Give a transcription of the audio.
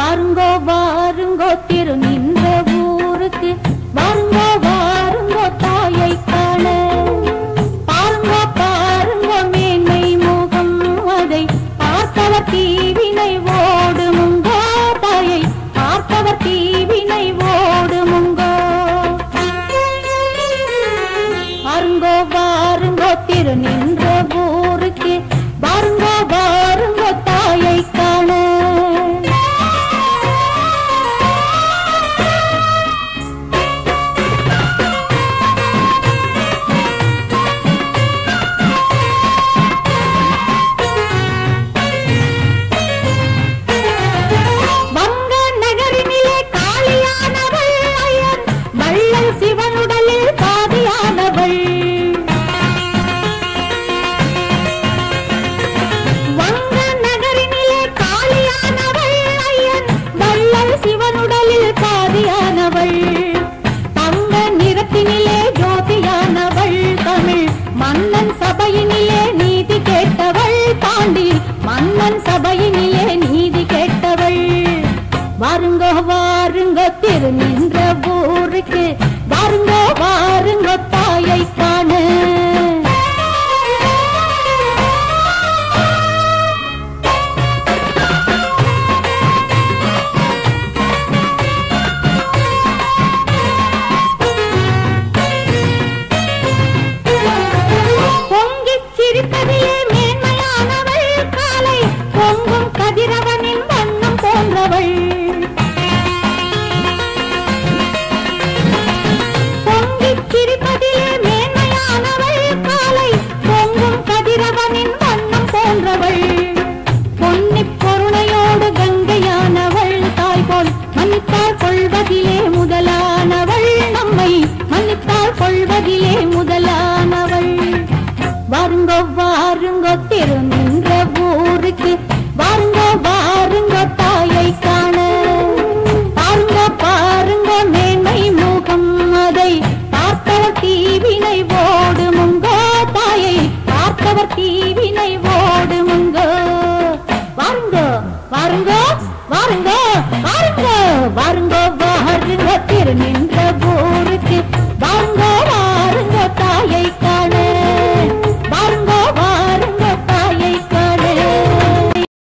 வாருங்கோ வாருங்கோ திரு நின்ற ஊருக்கு வாருங்கோ வாருங்கோ தாயை காண பாருங்கோ பாருங்கோ மேன்மை முகம் அதை பார்த்தவர் தீவினை ஓடுமுங்கோ தாயை பார்த்தவர் தீவினை ஓடுமுங்கோ வாருங்கோ வாருங்கோ திரு நின்ற ஊருக்கு வாருங்கோ வாருங்கோ தாயை காண வங்க நகரினிலே காளியானவள் ஐயன் வள்ளல் சிவனுடலில் பாதியானவள் வங்க நகரினிலே காளியானவள் ஐயன் வள்ளல் சிவனுடலில் பாதியானவள் தங்க நிறத்தினிலே ஜோதியானவள் தமிழ் மன்னன் சபையினிலே நீதி கேட்டவள் பாண்டி மன்னன் சபையினிலே நீதி கேட்டவள் வாருங்கோ வாருங்கோ திரு நின்ற ஊருக்கு வாருங்கோ வாருங்கோ தாயை காண பொங்கிச் சிரிப்பதிலே மேன்மையானவள் காலை பொங்கும் கதிரவனின் வண்ணம் போன்றவள் பொங்கிச் சிரிப்பதிலே மேன்மையானவள் காலை பொங்கும் கதிரவனின் வண்ணம் போன்றவள் பொன்னிப் பொருளையோடு கங்கையானவள் தாய் போல் மன்னித்தாள் கொள்வதிலே முதலானவள் நம்மை மன்னித்தாள் கொள்வதிலே முதலானவள் வாருங்கோ வாருங்கோ திரு நின்ற ஊருக்கு வாருங்கோ வாருங்கோ தாயை காண பாருங்கோ பாருங்கோ மேன்மை முகம் அதை பார்த்தவர் தீவினை ஓடுமுங்கோ தாயை பார்த்தவர் தீவினை ஓடுமுங்கோ வாருங்கோ வாருங்கோ வாருங்கோ வாருங்கோ வாருங்கோ வாருங்கோ திரு நின்ற